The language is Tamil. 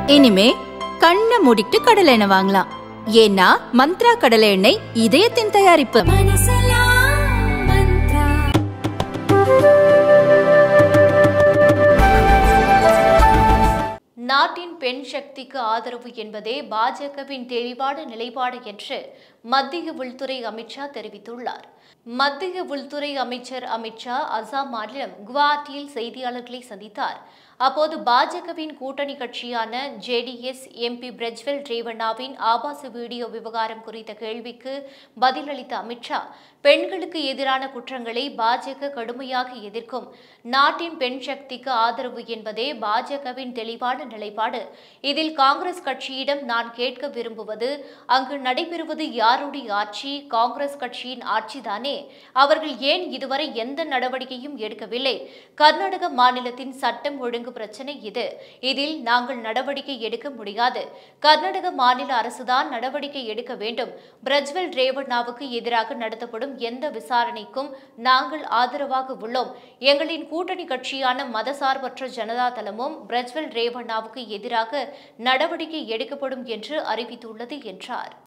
இனிமே கண்ணை மூடிட்டு கடலை எண்ணெய் வாங்கலாம் ஏன்னா மந்த்ரா கடலை எண்ணெய் இதயத்தின் தயாரிப்பு நாட்டின் பெண் சக்திக்கு ஆதரவு என்பதே பாஜகவின் தெளிவான நிலைப்பாடு என்று மத்திய உள்துறை அமித்ஷா தெரிவித்துள்ளார் மத்திய உள்துறை அமைச்சர் அமித்ஷா அசாம் மாநிலம் குவாஹாட்டியில் செய்தியாளர்களை சந்தித்தார் அப்போது பாஜகவின் கூட்டணி கட்சியான ஜேடிஎஸ் எம்பி பிரஜ்வல் ரேவண்ணாவின் ஆபாச வீடியோ விவகாரம் குறித்த கேள்விக்கு பதிலளித்த அமித்ஷா பெண்களுக்கு எதிரான குற்றங்களை பாஜக கடுமையாக எதிர்க்கும் நாட்டின் பெண் சக்திக்கு ஆதரவு என்பதே பாஜகவின் தெளிவான நிலைப்பாடு இதில் காங்கிரஸ் கட்சியிடம் நான் கேட்க விரும்புவது அங்கு நடைபெறுவது யாருடைய ஆட்சி காங்கிரஸ் கட்சியின் ஆட்சிதானே அவர்கள் ஏன் இதுவரை எந்த நடவடிக்கையும் எடுக்கவில்லை கர்நாடக மாநிலத்தின் சட்டம் ஒழுங்கு பிரச்சனை இது இதில் நாங்கள் நடவடிக்கை எடுக்க முடியாது கர்நாடக மாநில அரசுதான் நடவடிக்கை எடுக்க வேண்டும் பிரஜ்வல் ரேவண்ணாவுக்கு எதிராக நடத்தப்படும் எந்த விசாரணைக்கும் நாங்கள் ஆதரவாக உள்ளோம் எங்களின் கூட்டணி கட்சியான மதசார்பற்ற ஜனதா தளமும் பிரஜ்வல் ரேவண்ணாவுக்கு எதிராக நடவடிக்கை எடுக்கப்படும் என்று அறிவித்துள்ளது என்றார்